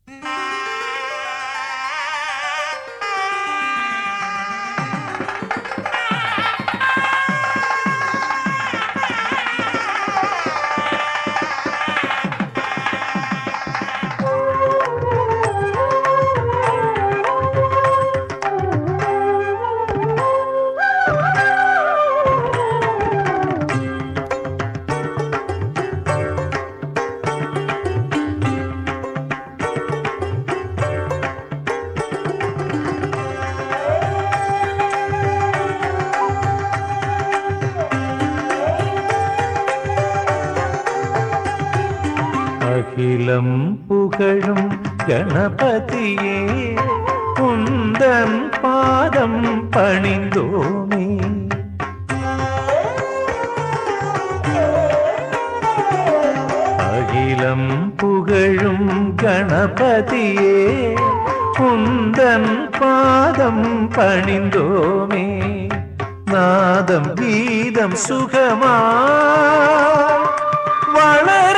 அகிலம் புகழும் கணபதியே குந்தன் பாதம் பணிந்தோமே அகிலம் புகழும் கணபதியே குந்தன் பாதம் பணிந்தோமே நாதம் கீதம் சுகமா வளர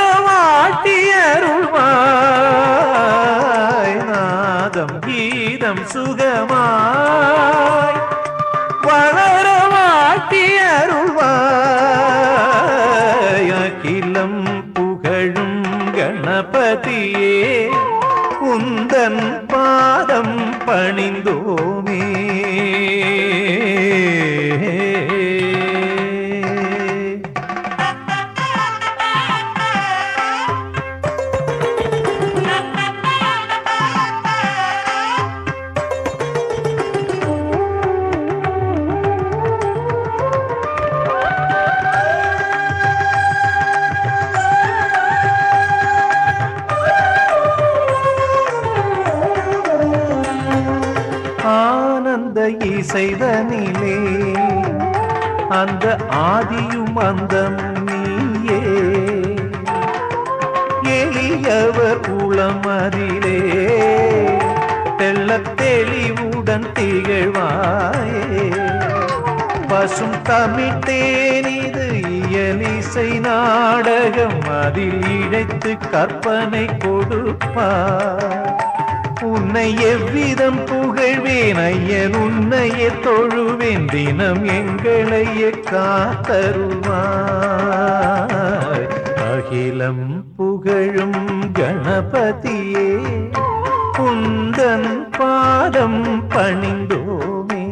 வாட்டியருள்வாய் நாதம் கீதம் சுகமாய் வளர வாட்டியருள்வாய் அகிலம் புகழும் கணபதியே உந்தன் பாதம் பணிந்தோமே ஆனந்த இசைதனிலே அந்த ஆதியும் அந்தமும் நீயே எளியவர் உளமதிலே தெள்ளத் தெளிவுடன் திகழ்வாயே பசும் தமிழ்த்தேன் இது இயலிசை நாடகம் அதில் இழைத்து கற்பனை கொடுப்பார் உன்னை எவ்விதம் புகழ்வேன் ஐயன் உன்னையே தொழுவேன் தினம் எங்களையே காத்தருவாய் அகிலம் புகழும் கணபதியே குந்தன் பாதம் பணிந்தோமே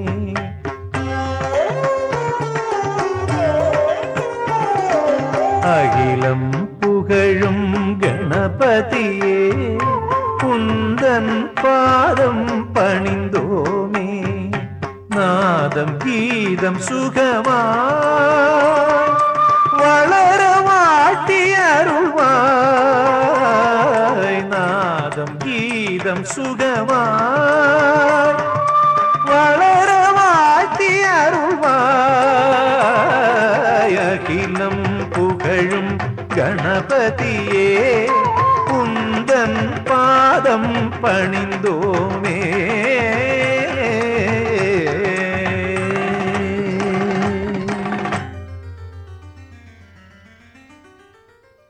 அகிலம் புகழும் கணபதியே குந்தன் பாதம் பணிந்தோமே நாதம் கீதம் சுகமா வளர வாட்டி அருள்வாய் நாதம் கீதம் சுகமா வளர வாட்டி அருள்வாய் அகிலம் புகழும் கணபதியே குந்தன் பாதம் பணிந்தோ